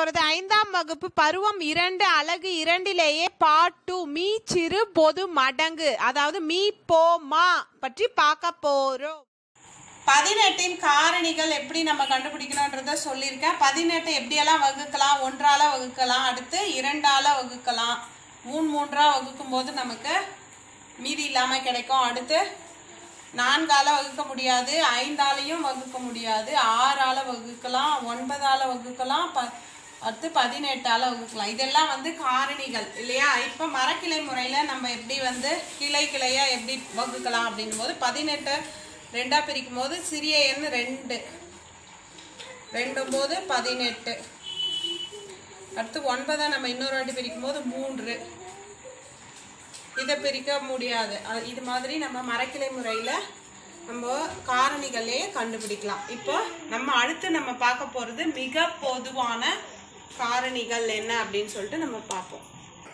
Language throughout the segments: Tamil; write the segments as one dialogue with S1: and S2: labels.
S1: போறது ஐந்தாம் வகுப்பு பருவம் இரண்டு அலகு இரண்டிலேயே பாட்டு மீ சிறு பொது மடங்கு அதாவது மீ போ மா பற்றி பார்க்க போறோம் பதினெட்டின் காரணிகள் எப்படி நம்ம கண்டுபிடிக்கணுன்றத சொல்லியிருக்கேன் பதினெட்டு எப்படியெல்லாம் வகுக்கலாம் ஒன்றால வகுக்கலாம் அடுத்து இரண்டால வகுக்கலாம் மூணு மூன்றா வகுக்கும் போது நமக்கு மீதி இல்லாமல் கிடைக்கும் அடுத்து நான்கால வகுக்க முடியாது ஐந்தாலையும் வகுக்க முடியாது ஆறால வகுக்கலாம் ஒன்பதால வகுக்கலாம் ப அடுத்து பதினெட்டால வகுக்கலாம் இதெல்லாம் வந்து காரணிகள் இல்லையா இப்போ மரக்கிளை முறையில் நம்ம எப்படி வந்து கிளை கிளையா எப்படி வகுக்கலாம் அப்படின் போது பதினெட்டு ரெண்டா பிரிக்கும் போது சிறிய எண் ரெண்டு ரெண்டும் போது பதினெட்டு அடுத்து ஒன்பதை நம்ம இன்னொரு வாட்டி பிரிக்கும் போது மூன்று இதை பிரிக்க முடியாது அ- இது மாதிரி நம்ம மரக்கிளை முறையில் நம்ம காரணிகளே கண்டுபிடிக்கலாம் இப்போ நம்ம அடுத்து நம்ம பார்க்க போகிறது மிக பொதுவான காரணிகள் என்ன அப்படின்னு சொல்லிட்டு நம்ம பார்ப்போம்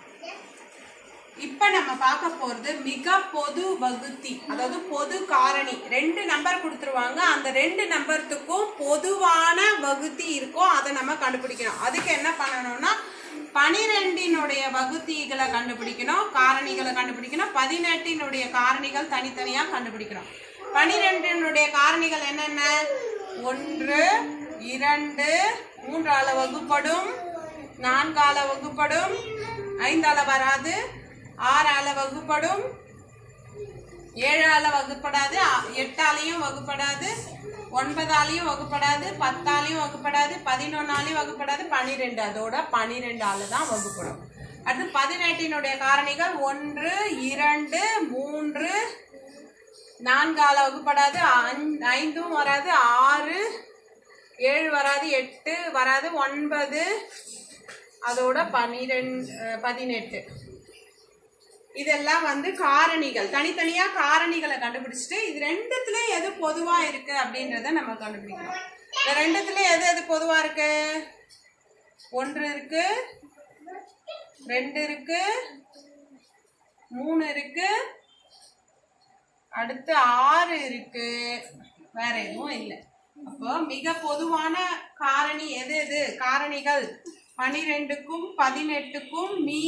S1: இப்போ நம்ம பார்க்க போகிறது மிக பொது வகுத்தி அதாவது பொது காரணி ரெண்டு நம்பர் கொடுத்துருவாங்க அந்த ரெண்டு நம்பர்த்துக்கும் பொதுவான வகுத்தி இருக்கும் அதை நம்ம கண்டுபிடிக்கணும் அதுக்கு என்ன பண்ணணும்னா பனிரெண்டினுடைய வகுத்திகளை கண்டுபிடிக்கணும் காரணிகளை கண்டுபிடிக்கணும் பதினெட்டினுடைய காரணிகள் தனித்தனியாக கண்டுபிடிக்கணும் பனிரெண்டினுடைய காரணிகள் என்னென்ன ஒன்று இரண்டு மூன்றால வகுப்படும் நான்கால வகுப்படும் ஐந்தால வராது ஆறால வகுப்படும் ஏழால வகுப்படாது அ- எட்டாலையும் வகுப்படாது ஒன்பதாலையும் வகுப்படாது பத்தாலையும் வகுப்படாது பதினொன்னாலையும் வகுப்படாது பன்னிரெண்டு அதோட பன்னிரெண்டால தான் வகுப்படும் அடுத்து பதினெட்டினுடைய காரணிகள் ஒன்று இரண்டு மூன்று நான்கால வகுப்படாது ஐந்- ஐந்தும் வராது ஆறு ஏழு வராது எட்டு வராது ஒன்பது அதோட பன்னிரெண்டு பதினெட்டு இதெல்லாம் வந்து காரணிகள் தனித்தனியா காரணிகளை கண்டுபிடிச்சிட்டு இது ரெண்டுத்துல எது பொதுவா இருக்கு அப்படின்றத நம்ம கண்டுபிடிக்கணும் இந்த ரெண்டுத்துல எது எது பொதுவா இருக்கு ஒன்று இருக்கு ரெண்டு இருக்கு மூணு இருக்கு அடுத்து ஆறு இருக்கு வேற எதுவும் இல்லை அப்போ மிக பொதுவான காரணி எது எது காரணிகள் பனிரெண்டுக்கும் பதினெட்டுக்கும் மீ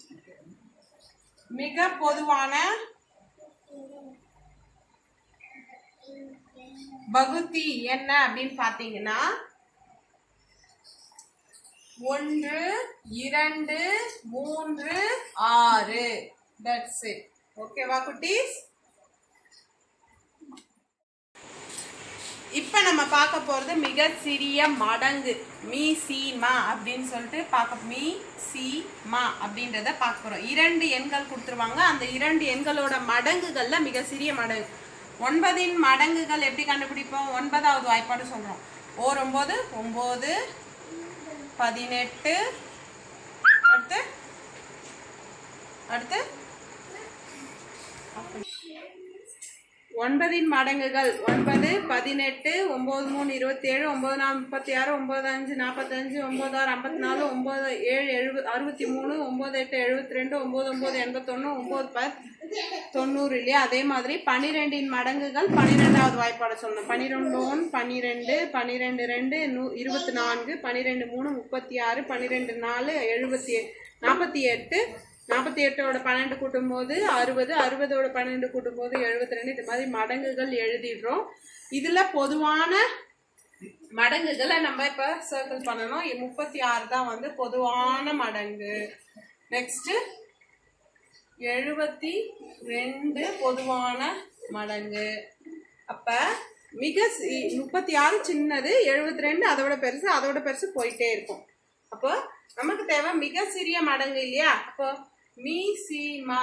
S1: மிக பொதுவான வகுத்தி என்ன அப்படின்னு பார்த்தீங்கன்னா ஒன்று இரண்டு மூன்று ஆறு தட்ஸ் இட் ஓகேவா குட்டீஸ் இப்போ நம்ம பார்க்க போகிறது மிக சிறிய மடங்கு மீ சி மா அப்படின்னு சொல்லிட்டு பார்க்க மீ சி மா அப்படின்றத பார்க்க போகிறோம் இரண்டு எண்கள் கொடுத்துருவாங்க அந்த இரண்டு எண்களோட மடங்குகளில் மிக சிறிய மடங்கு ஒன்பதின் மடங்குகள் எப்படி கண்டுபிடிப்போம் ஒன்பதாவது வாய்ப்பாடு சொல்கிறோம் ஓர் ஒம்பது ஒம்பது பதினெட்டு அடுத்து அடுத்து ஒன்பதின் மடங்குகள் ஒன்பது பதினெட்டு ஒம்பது மூணு இருபத்தேழு ஒம்பது நாலு முப்பத்தி ஆறு ஒம்பது அஞ்சு நாற்பத்தஞ்சு ஒம்பது ஆறு ஐம்பத்தி நாலு ஒம்பது ஏழு எழுபது அறுபத்தி மூணு ஒம்பது எட்டு எழுபத்தி ரெண்டு ஒம்பது ஒம்பது எண்பத்தொன்று ஒம்பது பத் தொண்ணூறு இல்லையா அதே மாதிரி பன்னிரெண்டின் மடங்குகள் பன்னிரெண்டாவது வாய்ப்பாடு சொல்லணும் பன்னிரெண்டு ஒன் பன்னிரெண்டு பன்னிரெண்டு ரெண்டு நூ இருபத்தி நான்கு பன்னிரெண்டு மூணு முப்பத்தி ஆறு பன்னிரெண்டு நாலு எழுபத்தி எ- நாற்பத்தி எட்டு நாற்பத்தி எட்டோட பன்னெண்டு கூட்டும்போது அறுபது அறுபதோட பன்னெண்டு கூட்டும்போது எழுபத்தி ரெண்டு இது மாதிரி மடங்குகள் எழுதிடுறோம் இதில் பொதுவான மடங்குகளை நம்ம இப்போ சர்க்கிள் பண்ணணும் இ- முப்பத்தி ஆறு தான் வந்து பொதுவான மடங்கு நெக்ஸ்ட்டு எழுபத்தி ரெண்டு பொதுவான மடங்கு அப்போ மிக சி- முப்பத்தி ஆறு சின்னது எழுபத்தி ரெண்டு அதோட பெருசு அதோட பெருசு போயிட்டே இருக்கும் அப்போ நமக்கு தேவை மிக சிறிய மடங்கு இல்லையா அப்போ மீ சி மா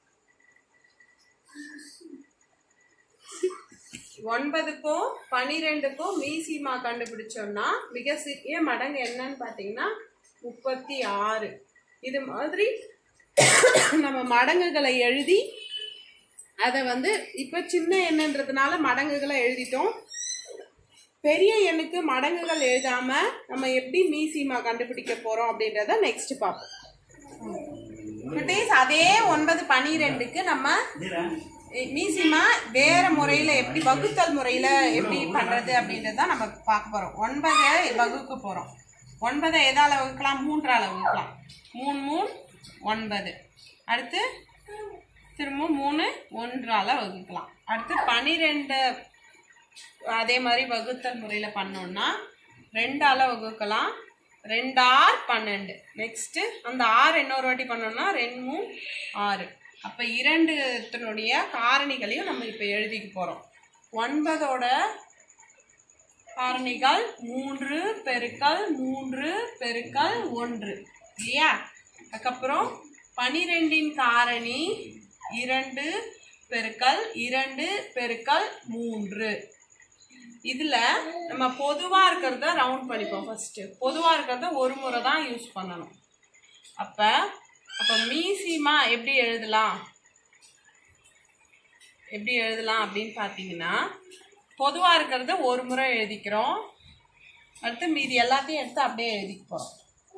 S1: ஒன்பதுக்கும் பன்னிரெண்டுக்கும் மீசிமா கண்டுபிடிச்சோம்னா மிக சிறிய மடங்கு என்னன்னு பார்த்தீங்கன்னா முப்பத்தி ஆறு இது மாதிரி நம்ம மடங்குகளை எழுதி அதை வந்து இப்போ சின்ன எண்ணுன்றதுனால மடங்குகளை எழுதிட்டோம் பெரிய எண்ணுக்கு மடங்குகள் எழுதாம நம்ம எப்படி மீசிமா கண்டுபிடிக்க போறோம் அப்படின்றத நெக்ஸ்ட் பார்ப்போம் குட்டீஸ் அதே ஒன்பது பன்னிரெண்டுக்கு நம்ம மீசிமா வேற முறையில எப்படி வகுத்தல் முறையில எப்படி பண்றது அப்படின்றத நம்ம பார்க்க போறோம் ஒன்பதை வகுக்க போறோம் ஒன்பதை எதால வகுக்கலாம் மூன்றால வகுக்கலாம் மூணு மூணு ஒன்பது அடுத்து திரும்ப மூணு ஒன்றால வகுக்கலாம் அடுத்து பனிரெண்டு அதே மாதிரி வகுத்தல் முறையில் பண்ணோம்னா ரெண்டால வகுக்கலாம் ரெண்டார் பன்னெண்டு நெக்ஸ்ட்டு அந்த ஆறு இன்னொரு வாட்டி பண்ணோம்னா ரெண்டு மூணு ஆறு அப்போ இரண்டுத்தினுடைய காரணிகளையும் நம்ம இப்போ எழுதிக்க போகிறோம் ஒன்பதோட காரணிகள் மூன்று பெருக்கல் மூன்று பெருக்கல் ஒன்று இல்லையா அதுக்கப்புறம் பனிரெண்டின் காரணி இரண்டு பெருக்கல் இரண்டு பெருக்கல் மூன்று இதில் நம்ம பொதுவாக இருக்கிறத ரவுண்ட் பண்ணிப்போம் ஃபஸ்ட்டு பொதுவாக இருக்கிறத ஒரு முறை தான் யூஸ் பண்ணணும் அப்போ அப்போ மீசிமா எப்படி எழுதலாம் எப்படி எழுதலாம் அப்படின்னு பார்த்தீங்கன்னா பொதுவாக இருக்கிறத ஒரு முறை எழுதிக்கிறோம் அடுத்து மீதி எல்லாத்தையும் எடுத்து அப்படியே எழுதிக்க போகிறோம்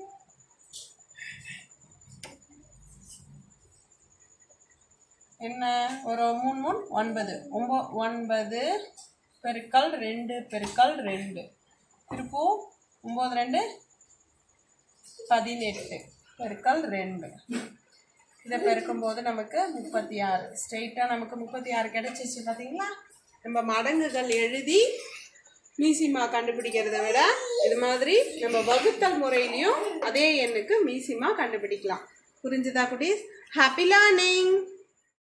S1: என்ன ஒரு மூணு மூணு ஒன்பது ஒம்போ ஒன்பது பெருக்கல் ரெண்டு பெருக்கல் ரெண்டு திருப்பூர் ஒம்பது ரெண்டு பதினெட்டு பெருக்கல் ரெண்டு இதை பெருக்கும்போது நமக்கு முப்பத்தி ஆறு ஸ்ட்ரெயிட்டாக நமக்கு முப்பத்தி ஆறு கிடைச்சிச்சு பார்த்தீங்களா நம்ம மடங்குகள் எழுதி மீசிமா கண்டுபிடிக்கிறத விட இது மாதிரி நம்ம வகுத்தல் முறையிலையும் அதே எண்ணுக்கு மீசிமா கண்டுபிடிக்கலாம் புரிஞ்சுதா குட்டீஸ் ஹாப்பி லேர்னிங்